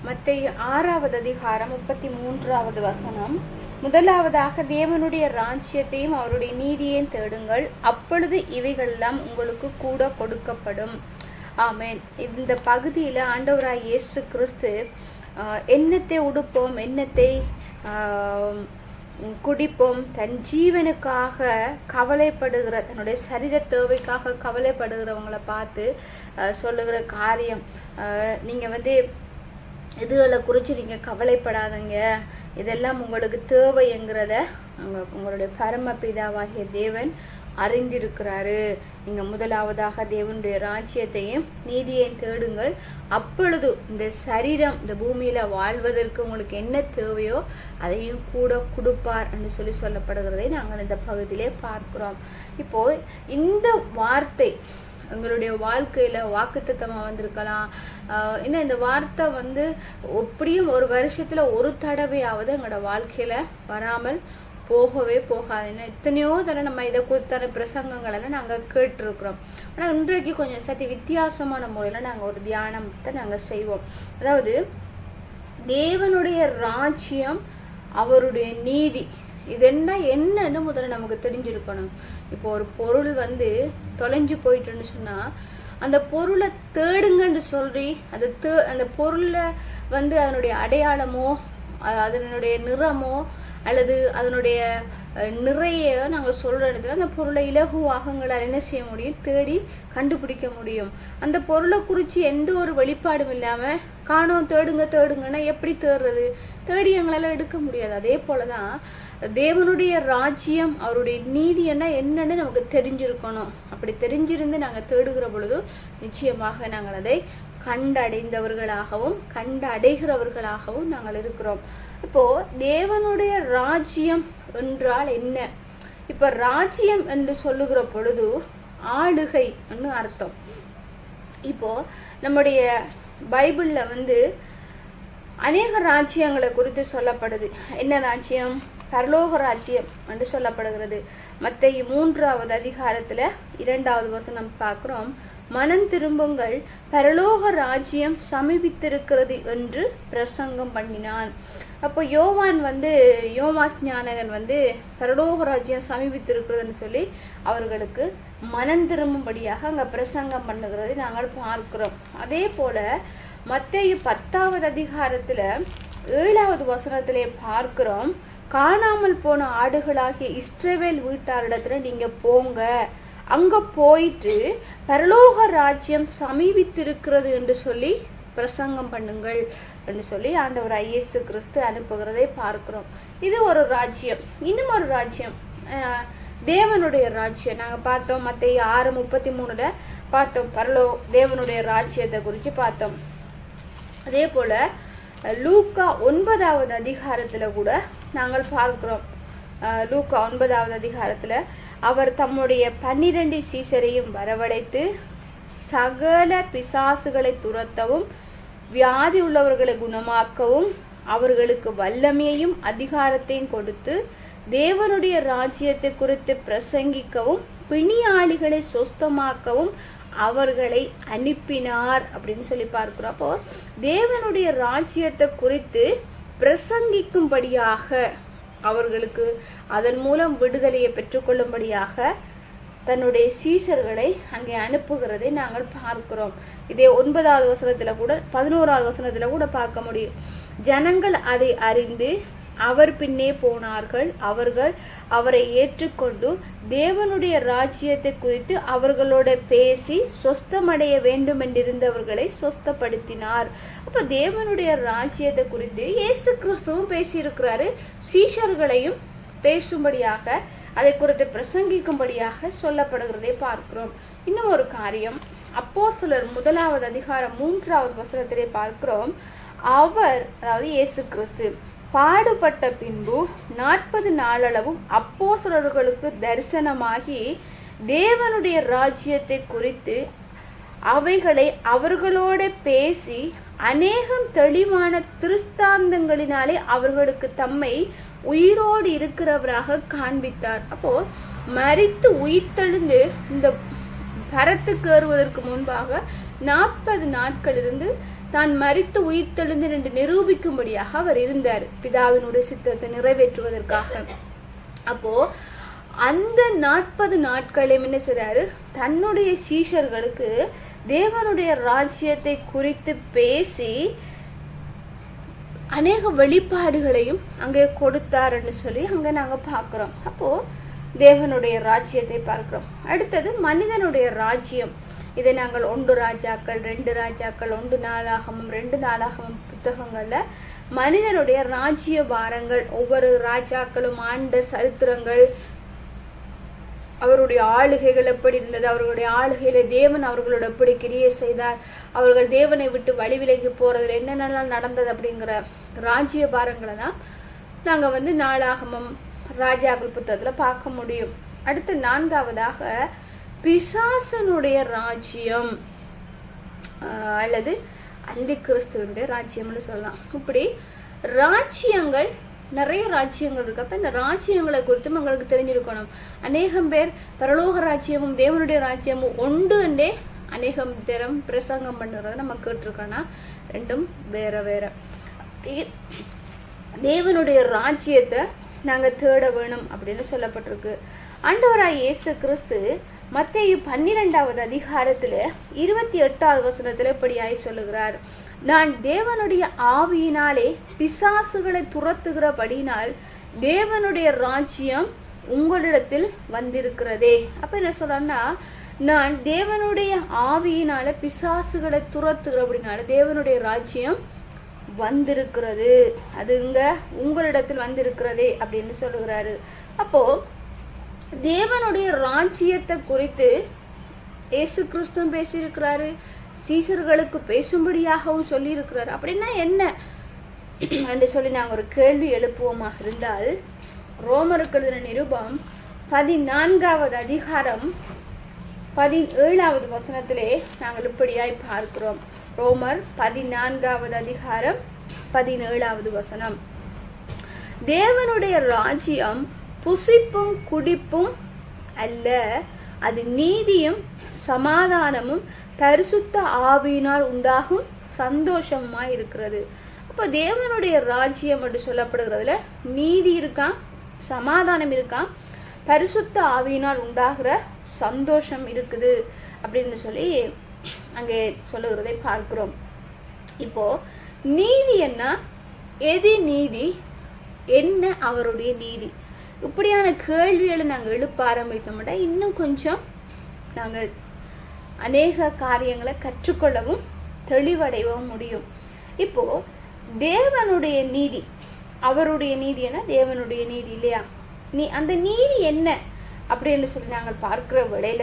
மத்தேயு ஆறாவது அதிகாரம் முப்பத்தி மூன்றாவது வசனம் முதலாவதாக தேவனுடைய ராஜ்யத்தையும் அவருடைய நீதியையும் தேடுங்கள் அப்பொழுது இவைகளெல்லாம் உங்களுக்கு கூட கொடுக்கப்படும் ஆமென் இந்த பகுதியில ஆண்டவராய் இயேசு கிறிஸ்து ஆஹ், எண்ணத்தை உடுப்போம் எண்ணத்தை ஆஹ், குடிப்போம் தன் ஜீவனுக்காக கவலைப்படுகிற தன்னுடைய சரீர தேவைக்காக கவலைப்படுகிறவங்கள பார்த்து ஆஹ், சொல்லுகிற காரியம் ஆஹ், நீங்க வந்து இதுகளை குறித்து நீங்க கவலைப்படாதீங்க இதெல்லாம் உங்களுக்கு தேவைங்கிறத உங்க- உங்களுடைய பரமபிதாவாகிய தேவன் அறிந்திருக்கிறாரு நீங்க முதலாவதாக தேவனுடைய ராஜ்யத்தையும் நீதியையும் தேடுங்கள் அப்பொழுது இந்த சரீரம் இந்த பூமியில வாழ்வதற்கு உங்களுக்கு என்ன தேவையோ அதையும் கூட கொடுப்பார் என்று சொல்லி சொல்லப்படுகிறதை நாங்கள் இந்த பகுதியிலே பார்க்கிறோம் இப்போ இந்த வார்த்தை எங்களுடைய வாழ்க்கையில வாக்குத்தத்தமா வந்திருக்கலாம் ஆஹ் இன்னும் இந்த வார்த்தை வந்து எப்படியும் ஒரு வருஷத்துல ஒரு தடவையாவது எங்களோட வாழ்க்கையில வராமல் போகவே போகாது ஏன்னா எத்தனையோ தடவை நம்ம இதை குறித்தான பிரசங்கங்கள் எல்லாம் நாங்க கேட்டிருக்கிறோம் ஆனா இன்றைக்கு கொஞ்சம் சற்று வித்தியாசமான முறையில நாங்க ஒரு தியானத்தை நாங்க செய்வோம் அதாவது தேவனுடைய ராஜ்யம் அவருடைய நீதி இது என்ன என்னன்னு முதல்ல நமக்கு தெரிஞ்சிருக்கணும் இப்போ ஒரு பொருள் வந்து தொலைஞ்சு போயிட்டுன்னு சொன்னா அந்த பொருளை தேடுங்கன்னு சொல்லி அது தே அந்த பொருளை வந்து அதனுடைய அடையாளமோ அ- அதனுடைய நிறமோ அல்லது அதனுடைய அஹ், நிறைய நாங்க சொல்ற இடத்துல அந்த பொருளை இலகுவாக எங்களால் என்ன செய்ய முடியும் தேடி கண்டுபிடிக்க முடியும் அந்த பொருளை குறித்து எந்த ஒரு வெளிப்பாடும் இல்லாம காணோம் தேடுங்க தேடுங்கன்னா எப்படி தேடுறது தேடி எங்களால எடுக்க முடியாது அதே போலதான் தேவனுடைய ராஜ்யம் அவருடைய நீதி என்ன என்னன்னு நமக்கு தெரிஞ்சிருக்கணும் அப்படி தெரிஞ்சிருந்து நாங்க தேடுகிற பொழுது நிச்சயமாக நாங்கள் அதை கண்டடைந்தவர்களாகவும் கண்டடைகிறவர்களாகவும் நாங்கள் இருக்கிறோம் இப்போ தேவனுடைய ராஜ்யம் என்றால் என்ன இப்ப ராஜ்யம் என்று சொல்லுகிற பொழுது ஆளுகை அர்த்தம் இப்போ நம்முடைய பைபிள்ல வந்து அநேக ராஜ்யங்களை குறித்து சொல்லப்படுது என்ன ராஜ்யம் பரலோக ராஜ்யம் என்று சொல்லப்படுகிறது மத்தேயு மூன்றாவது அதிகாரத்துல இரண்டாவது வசனம் பார்க்கிறோம் மனம் திரும்புங்கள் பரலோக ராஜ்யம் சமீபித்திருக்கிறது என்று பிரசங்கம் பண்ணினான் அப்போ யோவான் வந்து யோமாஸ் ஞானகன் வந்து பரலோக ராஜ்யம் சமீபித்திருக்கிறதுன்னு சொல்லி அவர்களுக்கு மனம் திரும்பும்படியாக அங்க பிரசங்கம் பண்ணுகிறதை நாங்கள் பார்க்கிறோம் அதே போல மத்தேயு பத்தாவது அதிகாரத்துல ஏழாவது வசனத்திலே பார்க்கிறோம் காணாமல் போன ஆடுகளாகிய இஸ்ரவேல் வீட்டாரிடத்துல நீங்க போங்க அங்க போயிட்டு பரலோக ராஜ்யம் சமீபித்திருக்கிறது என்று சொல்லி பிரசங்கம் பண்ணுங்கள் என்று சொல்லி ஆண்டவர் இயேசு கிறிஸ்து அனுப்புகிறதை பார்க்கிறோம் இது ஒரு ராஜ்யம் இன்னும் ஒரு ராஜ்யம் அஹ், தேவனுடைய ராஜ்யம் நாங்க பார்த்தோம் மத்திய ஆறு முப்பத்தி மூணுல பார்த்தோம் பரலோ தேவனுடைய ராஜ்யத்தை குறித்து பார்த்தோம் அதே போல அஹ், லூக்கா ஒன்பதாவது அதிகாரத்துல கூட நாங்கள் பார்க்கிறோம் அஹ், லூக்கா ஒன்பதாவது அதிகாரத்துல அவர் தம்முடைய பன்னிரண்டு சீசரையும் வரவழைத்து சகல பிசாசுகளை துரத்தவும் வியாதி உள்ளவர்களை குணமாக்கவும் அவர்களுக்கு வல்லமையையும் அதிகாரத்தையும் கொடுத்து தேவனுடைய ராஜ்யத்தை குறித்து பிரசங்கிக்கவும் பிணியாளிகளை சொஸ்தமாக்கவும் அவர்களை அனுப்பினார் அப்படின்னு சொல்லி பார்க்கிறோம் அப்போ தேவனுடைய ராஜ்யத்தை குறித்து பிரசங்கிக்கும்படியாக அவர்களுக்கு அதன் மூலம் விடுதலையை பெற்றுக்கொள்ளும்படியாக தன்னுடைய சீசர்களை அங்கே அனுப்புகிறதை நாங்கள் பார்க்கிறோம் இதே ஒன்பதாவது வசனத்துல கூட பதினோராவது வசனத்துல கூட பார்க்க முடியும் ஜனங்கள் அதை அறிந்து அவர் பின்னே போனார்கள் அவர்கள் அவரை ஏற்றுக்கொண்டு தேவனுடைய ராஜ்யத்தை குறித்து அவர்களோட பேசி சொஸ்தமடைய வேண்டும் என்றிருந்தவர்களை சொஸ்தப்படுத்தினார் அப்ப தேவனுடைய ராஜ்யத்தை குறித்து இயேசு கிறிஸ்துவும் பேசியிருக்கிறாரு சீஷர்களையும் பேசும்படியாக அதை குறித்து பிரசங்கிக்கும்படியாக சொல்லப்படுகிறதை பார்க்கிறோம் இன்னும் ஒரு காரியம் அப்போஸ்தலர் முதலாவது அதிகாரம் மூன்றாவது வசனத்திலே பார்க்கிறோம் அவர் அதாவது இயேசு கிறிஸ்து பாடுபட்ட பின்பு நாற்பது நாளளவும் அப்போஸ்தலர்களுக்கு தரிசனமாகி தேவனுடைய ராஜ்யத்தை குறித்து அவைகளை அவர்களோட பேசி அநேகம் தெளிவான திருஸ்தாந்தங்களினாலே அவர்களுக்கு தம்மை உயிரோடு இருக்கிறவராக காண்பித்தார் அப்போ மரித்து உயிர்த்தெழுந்து இந்த பரத்துக்கு ஏறுவதற்கு முன்பாக நாற்பது நாட்கள் இருந்து தான் மரித்து உயிர்த்தெழுந்து என்று நிரூபிக்கும்படியாக அவர் இருந்தார் பிதாவினுடைய சித்தத்தை நிறைவேற்றுவதற்காக அப்போ அந்த நாற்பது நாட்களையும் என்ன செய்றாரு தன்னுடைய சீஷர்களுக்கு தேவனுடைய ராஜ்யத்தை குறித்து பேசி அநேக வெளிப்பாடுகளையும் அங்கே கொடுத்தாருன்னு சொல்லி அங்க நாங்க பார்க்கிறோம் அப்போ தேவனுடைய ராஜ்யத்தை பார்க்கிறோம் அடுத்தது மனிதனுடைய ராஜ்யம் இதை நாங்கள் ஒன்று ராஜாக்கள் ரெண்டு ராஜாக்கள் ஒன்று நாளாகமும் ரெண்டு நாளாகமும் புத்தகங்கள்ல மனிதனுடைய ராஜ்ய பாரங்கள் ஒவ்வொரு ராஜாக்களும் ஆண்ட சரித்திரங்கள் அவருடைய ஆளுகைகள் எப்படி இருந்தது அவர்களுடைய ஆளுகையில தேவன் அவர்களோட எப்படி கிரியை செய்தார் அவர்கள் தேவனை விட்டு வழி விலகி போறதுல என்னென்னலாம் நடந்தது அப்படிங்கிற ராஜ்ய பாரங்களை தான் நாங்க வந்து நாளாகமம் ராஜாக்கள் புத்தகத்துல பார்க்க முடியும் அடுத்து நான்காவதாக பிசாசனுடைய ராஜ்யம் ஆஹ் அல்லது அந்தி கிறிஸ்துவனுடைய ராஜ்யம்னு சொல்லலாம் இப்படி ராஜ்யங்கள் நிறைய ராஜ்யங்கள் இருக்கு அப்ப இந்த ராஜ்யங்களை குறித்தும் உங்களுக்கு தெரிஞ்சிருக்கணும் அநேகம் பேர் பரலோக ராஜ்யமும் தேவனுடைய ராஜ்யமும் ஒன்றுண்டே அநேகம் தரம் பிரசங்கம் பண்ணுறத நம்ம கேட்டிருக்கோம்னா ரெண்டும் வேற வேற இ- தேவனுடைய ராஜ்யத்தை நாங்க தேட வேணும் அப்படின்னு சொல்லப்பட்டிருக்கு ஆண்டவராய் இயேசு கிறிஸ்து மத்தேயு பன்னிரெண்டாவது அதிகாரத்துல இருபத்தி எட்டாவது வசனத்துல இப்படியாய் சொல்லுகிறார் நான் தேவனுடைய ஆவியினாலே பிசாசுகளை துரத்துகிறபடினால் தேவனுடைய ராஜ்யம் உங்களிடத்தில் வந்திருக்கிறதே அப்ப என்ன சொல்றேன்னா நான் தேவனுடைய ஆவியினால பிசாசுகளை துரத்துகிறபடினால தேவனுடைய ராஜ்யம் வந்திருக்கிறது அது இங்க உங்களிடத்தில் வந்திருக்கிறதே அப்படின்னு சொல்லுகிறாரு அப்போ தேவனுடைய ராஜ்யத்தை குறித்து இயேசு கிறிஸ்துவும் பேசியிருக்கிறாரு சீசர்களுக்கு பேசும்படியாகவும் சொல்லியிருக்கிறாரு அப்படின்னா என்ன என்று சொல்லி நாங்கள் ஒரு கேள்வி எழுப்புவோமாக இருந்தால் ரோமருக்கு எழுதின நிருபம் பதினான்காவது அதிகாரம் பதினேழாவது வசனத்திலே நாங்கள் இப்படியாய் பார்க்கிறோம் ரோமர் பதினான்காவது அதிகாரம் பதினேழாவது வசனம் தேவனுடைய ராஜ்யம் புசிப்பும் குடிப்பும் அல்ல அது நீதியும் சமாதானமும் பரிசுத்த ஆவியினால் உண்டாகும் சந்தோஷமாய் இருக்கிறது அப்போ தேவனுடைய ராஜ்யம் என்று சொல்லப்படுகிறதுல நீதி இருக்கான் சமாதானம் இருக்கான் பரிசுத்த ஆவியினால் உண்டாகிற சந்தோஷம் இருக்குது அப்படின்னு சொல்லி அங்கே சொல்லுகிறதை பார்க்கிறோம் இப்போ நீதி என்ன எது நீதி என்ன அவருடைய நீதி இப்படியான கேள்விகளை நாங்கள் எழுப்ப ஆரம்பித்தோம்னா இன்னும் கொஞ்சம் நாங்கள் அநேக காரியங்களை கற்றுக்கொள்ளவும் தெளிவடையவும் முடியும் இப்போ தேவனுடைய நீதி அவருடைய நீதி என்ன தேவனுடைய நீதி இல்லையா நீ அந்த நீதி என்ன அப்படின்னு சொல்லி நாங்கள் பார்க்கிற வேளையில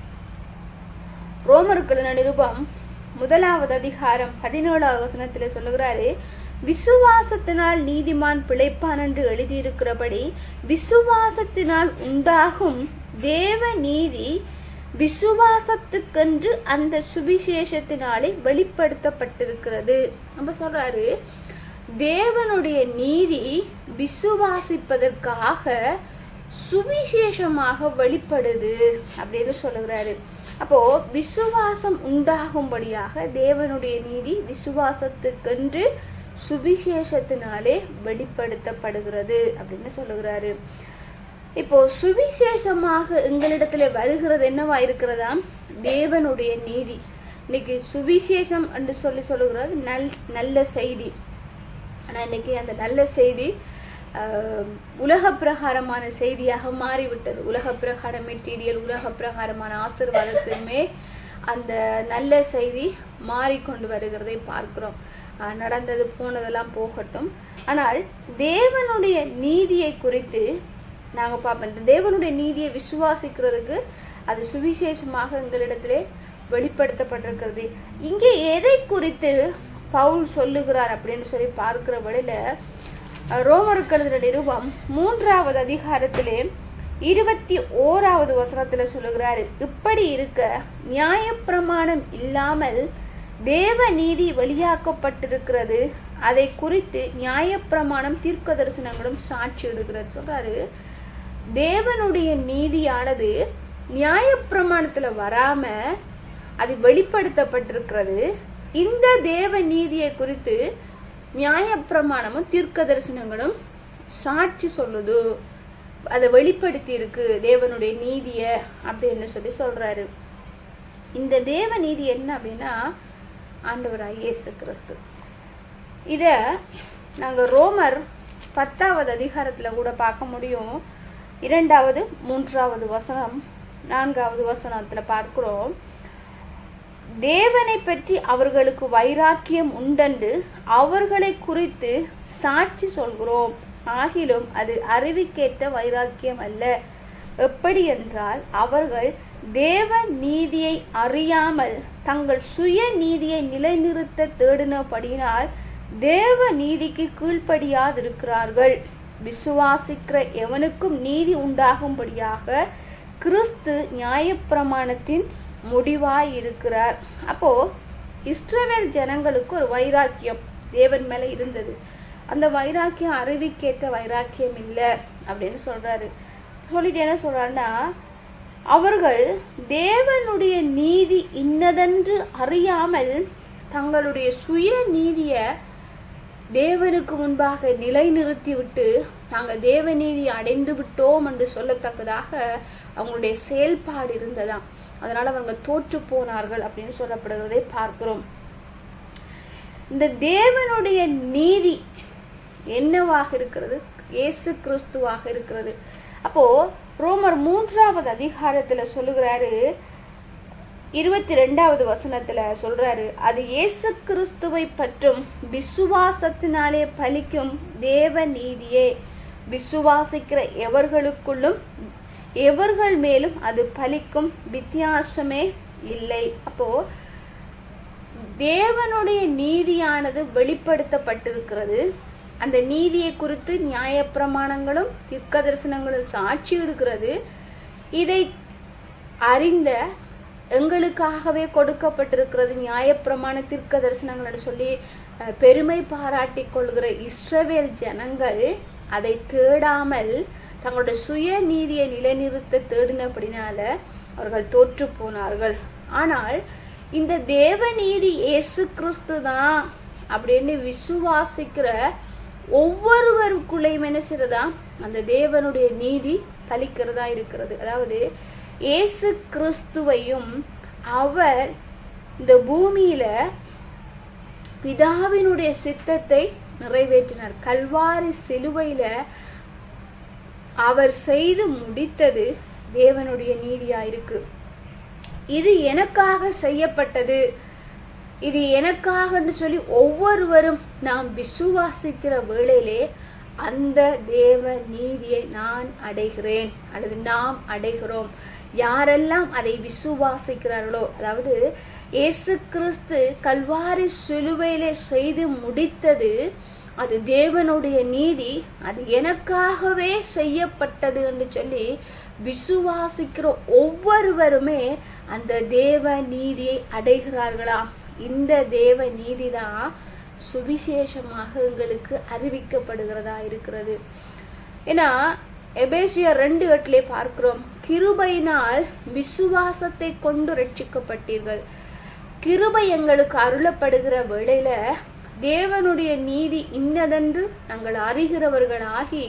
ரோமர்கள் நிருபம் முதலாவது அதிகாரம் பதினேழாவது வசனத்துல சொல்லுகிறாரு விசுவாசத்தினால் நீதிமான் பிழைப்பான் என்று எழுதியிருக்கிறபடி விசுவாசத்தினால் உண்டாகும் தேவ நீதி விசுவாசத்துக்கென்று அந்த சுவிசேஷத்தினாலே வெளிப்படுத்தப்பட்டிருக்கிறது நம்ம சொல்றாரு தேவனுடைய நீதி விசுவாசிப்பதற்காக சுவிசேஷமாக வெளிப்படுது அப்படின்னு சொல்லுகிறாரு அப்போ விசுவாசம் உண்டாகும்படியாக தேவனுடைய நீதி விசுவாசத்துக்கென்று சுவிசேஷத்தினாலே வெளிப்படுத்தப்படுகிறது அப்படின்னு சொல்லுகிறாரு இப்போ சுவிசேஷமாக எங்களிடத்துல வருகிறது என்னவா இருக்கிறதா தேவனுடைய நீதி இன்னைக்கு சுவிசேஷம் என்று சொல்லி சொல்லுகிறது நல் நல்ல செய்தி ஆனா இன்னைக்கு அந்த நல்ல செய்தி ஆஹ், உலக பிரகாரமான செய்தியாக மாறிவிட்டது உலக பிரகார மெட்டீரியல் உலக பிரகாரமான ஆசீர்வாதத்துமே அந்த நல்ல செய்தி மாறிக்கொண்டு வருகிறதை பார்க்கிறோம் ஆஹ், நடந்தது போனதெல்லாம் போகட்டும் ஆனால் தேவனுடைய நீதியை குறித்து நாங்க பார்ப்போம் இந்த தேவனுடைய நீதியை விசுவாசிக்கிறதுக்கு அது சுவிசேஷமாக எங்களிடத்திலே வெளிப்படுத்தப்பட்டிருக்கிறது இங்கே எதை குறித்து பவுல் சொல்லுகிறார் அப்படின்னு சொல்லி பார்க்கிற வழியில அஹ், ரோமருக்கு எழுதின நிருபம் மூன்றாவது அதிகாரத்திலே இருபத்தி ஓராவது வசனத்துல சொல்லுகிறாரு இப்படி இருக்க நியாயப்பிரமாணம் இல்லாமல் தேவ நீதி வெளியாக்கப்பட்டிருக்கிறது அதை குறித்து நியாயப்பிரமாணம் தீர்க்க தரிசனங்களும் சாட்சி எடுக்கிறது சொல்றாரு தேவனுடைய நீதியானது நியாயப்பிரமாணத்துல வராம அது வெளிப்படுத்தப்பட்டிருக்கிறது இந்த தேவ நீதியை குறித்து நியாயப்பிரமாணமும் தீர்க்க தரிசனங்களும் சாட்சி சொல்லுது அதை வெளிப்படுத்தி இருக்கு தேவனுடைய நீதிய அப்படின்னு சொல்லி சொல்றாரு இந்த தேவ நீதி என்ன அப்படின்னா ஆண்டவராய் இயேசு கிறிஸ்து இத நாங்க ரோமர் பத்தாவது அதிகாரத்துல கூட பார்க்க முடியும் இரண்டாவது மூன்றாவது வசனம் நான்காவது வசனத்துல பார்க்கிறோம் தேவனை பற்றி அவர்களுக்கு வைராக்கியம் உண்டென்று அவர்களை குறித்து சாட்சி சொல்கிறோம் ஆகிலும் அது அறிவிக்கேற்ற வைராக்கியம் அல்ல எப்படி என்றால் அவர்கள் தேவ நீதியை அறியாமல் தங்கள் சுய நீதியை நிலைநிறுத்த தேடினபடியினால் தேவ நீதிக்கு கீழ்ப்படியாதிருக்கிறார்கள் விசுவாசிக்கிற எவனுக்கும் நீதி உண்டாகும்படியாக கிறிஸ்து நியாயப்பிரமாணத்தின் முடிவாய் இருக்கிறார் அப்போ இஸ்ரவேல் ஜனங்களுக்கு ஒரு வைராக்கியம் தேவன் மேல இருந்தது அந்த வைராக்கியம் அறிவிக்கேற்ற வைராக்கியம் இல்லை அப்படின்னு சொல்றாரு சொல்லிட்டு என்ன சொல்றாருன்னா அவர்கள் தேவனுடைய நீதி இன்னதென்று அறியாமல் தங்களுடைய சுய நீதிய தேவனுக்கு முன்பாக நிலைநிறுத்தி விட்டு நாங்கள் தேவ நீதி அடைந்து விட்டோம் என்று சொல்லத்தக்கதாக அவங்களுடைய செயல்பாடு இருந்ததாம் அதனால அவங்க தோற்று போனார்கள் அப்படின்னு சொல்லப்படுகிறதை பார்க்கிறோம் இந்த தேவனுடைய நீதி என்னவாக இருக்கிறது இயேசு கிறிஸ்துவாக இருக்கிறது அப்போ ரோமர் மூன்றாவது அதிகாரத்துல சொல்லுகிறாரு இருபத்தி ரெண்டாவது வசனத்துல சொல்றாரு அது இயேசு கிறிஸ்துவை பற்றும் விசுவாசத்தினாலே பலிக்கும் தேவ நீதியே விசுவாசிக்கிற எவர்களுக்குள்ளும் எவர்கள் மேலும் அது பலிக்கும் வித்தியாசமே இல்லை அப்போ தேவனுடைய நீதியானது வெளிப்படுத்தப்பட்டிருக்கிறது அந்த நீதியை குறித்து நியாயப்பிரமாணங்களும் தீர்க்க தரிசனங்களும் சாட்சி எடுக்கிறது இதை அறிந்த எங்களுக்காகவே கொடுக்கப்பட்டிருக்கிறது நியாயப்பிரமாண தீர்க்க தரிசனங்கள் என்று சொல்லி அஹ், பெருமை பாராட்டி கொள்கிற இஸ்ரவேல் ஜனங்கள் அதை தேடாமல் தங்களுடைய சுய நீதியை நிலைநிறுத்த தேடினபடினால அவர்கள் தோற்று போனார்கள் ஆனால் இந்த தேவ நீதி இயேசு கிறிஸ்து தான் அப்படின்னு விசுவாசிக்கிற ஒவ்வொருவருக்குள்ளேயும் என்ன செய்யறதா அந்த தேவனுடைய நீதி பலிக்கிறதா இருக்கிறது அதாவது இயேசு கிறிஸ்துவையும் அவர் இந்த பூமியில பிதாவினுடைய சித்தத்தை நிறைவேற்றினார் கல்வாரி சிலுவையில அவர் செய்து முடித்தது தேவனுடைய நீதியா இருக்கு இது எனக்காக செய்யப்பட்டது இது எனக்காகன்னு சொல்லி ஒவ்வொருவரும் நாம் விசுவாசிக்கிற வேளையிலே அந்த தேவ நீதியை நான் அடைகிறேன் அல்லது நாம் அடைகிறோம் யாரெல்லாம் அதை விசுவாசிக்கிறார்களோ அதாவது இயேசு கிறிஸ்து கல்வாரி சிலுவையிலே செய்து முடித்தது அது தேவனுடைய நீதி அது எனக்காகவே செய்யப்பட்டது என்று சொல்லி விசுவாசிக்கிற ஒவ்வொருவருமே அந்த தேவ நீதியை அடைகிறார்களாம் இந்த தேவ நீதிதான் சுவிசேஷமாக எங்களுக்கு அறிவிக்கப்படுகிறதா இருக்கிறது ஏன்னா எபேசியர் ரெண்டு எட்டிலே பார்க்கிறோம் கிருபையினால் விசுவாசத்தை கொண்டு ரட்சிக்கப்பட்டீர்கள் கிருபை எங்களுக்கு அருளப்படுகிற வேளையில தேவனுடைய நீதி இன்னதென்று நாங்கள் அறிகிறவர்களாகி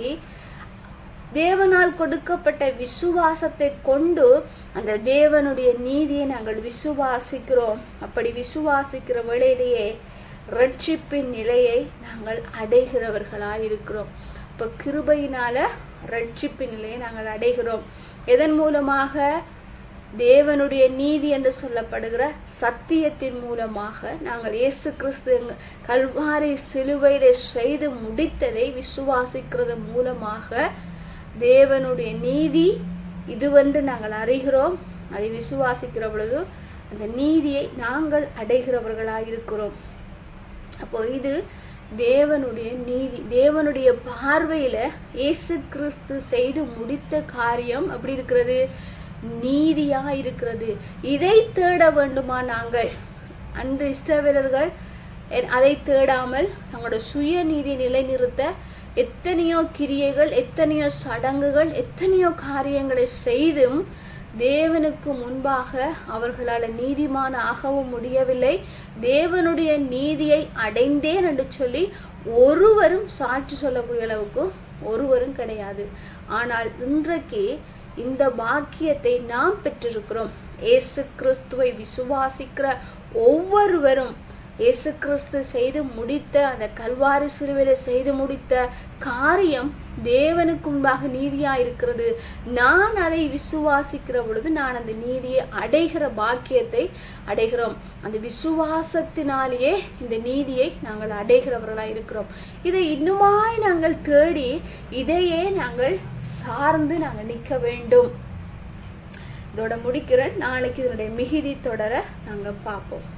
தேவனால் கொடுக்கப்பட்ட விசுவாசத்தை கொண்டு அந்த தேவனுடைய நீதியை நாங்கள் விசுவாசிக்கிறோம் அப்படி விசுவாசிக்கிற வேளையிலேயே ரட்சிப்பின் நிலையை நாங்கள் அடைகிறவர்களாய் இருக்கிறோம் இப்ப கிருபையினால ரட்சிப்பின் நிலையை நாங்கள் அடைகிறோம் எதன் மூலமாக தேவனுடைய நீதி என்று சொல்லப்படுகிற சத்தியத்தின் மூலமாக நாங்கள் இயேசு கிறிஸ்து எங்க- கல்வாரி சிலுவையிலே செய்து முடித்ததை விசுவாசிக்கிறது மூலமாக தேவனுடைய நீதி இதுவென்று நாங்கள் அறிகிறோம் அதை விசுவாசிக்கிற பொழுது அந்த நீதியை நாங்கள் அடைகிறவர்களாக இருக்கிறோம் அப்போ இது தேவனுடைய நீதி தேவனுடைய பார்வையில இயேசு கிறிஸ்து செய்து முடித்த காரியம் அப்படி இருக்கிறது நீதியா இருக்கிறது இதை தேட வேண்டுமா நாங்கள் அன்று இஷ்டவீரர்கள் எ- அதை தேடாமல் தங்களோட சுய நீதி நிலைநிறுத்த எத்தனையோ கிரியைகள் எத்தனையோ சடங்குகள் எத்தனையோ காரியங்களை செய்தும் தேவனுக்கு முன்பாக அவர்களால் நீதிமான ஆகவும் முடியவில்லை தேவனுடைய நீதியை அடைந்தேன் என்று சொல்லி ஒருவரும் சாட்சி சொல்லக்கூடிய அளவுக்கு ஒருவரும் கிடையாது ஆனால் இன்றைக்கு இந்த பாக்கியத்தை நாம் பெற்றிருக்கிறோம் இயேசு கிறிஸ்துவை விசுவாசிக்கிற ஒவ்வொருவரும் இயேசு கிறிஸ்து செய்து முடித்த அந்த கல்வாரி சிலுவையில செய்து முடித்த காரியம் தேவனுக்கு முன்பாக நீதியா இருக்கிறது நான் அதை விசுவாசிக்கிற பொழுது நான் அந்த நீதியை அடைகிற பாக்கியத்தை அடைகிறோம் அந்த விசுவாசத்தினாலேயே இந்த நீதியை நாங்கள் அடைகிறவர்களா இருக்கிறோம் இதை இன்னுமாய் நாங்கள் தேடி இதையே நாங்கள் சார்ந்து நாங்கள் நிற்க வேண்டும் இதோட முடிக்கிறேன் நாளைக்கு இதனுடைய மிகுதி தொடர நாங்கள் பார்ப்போம்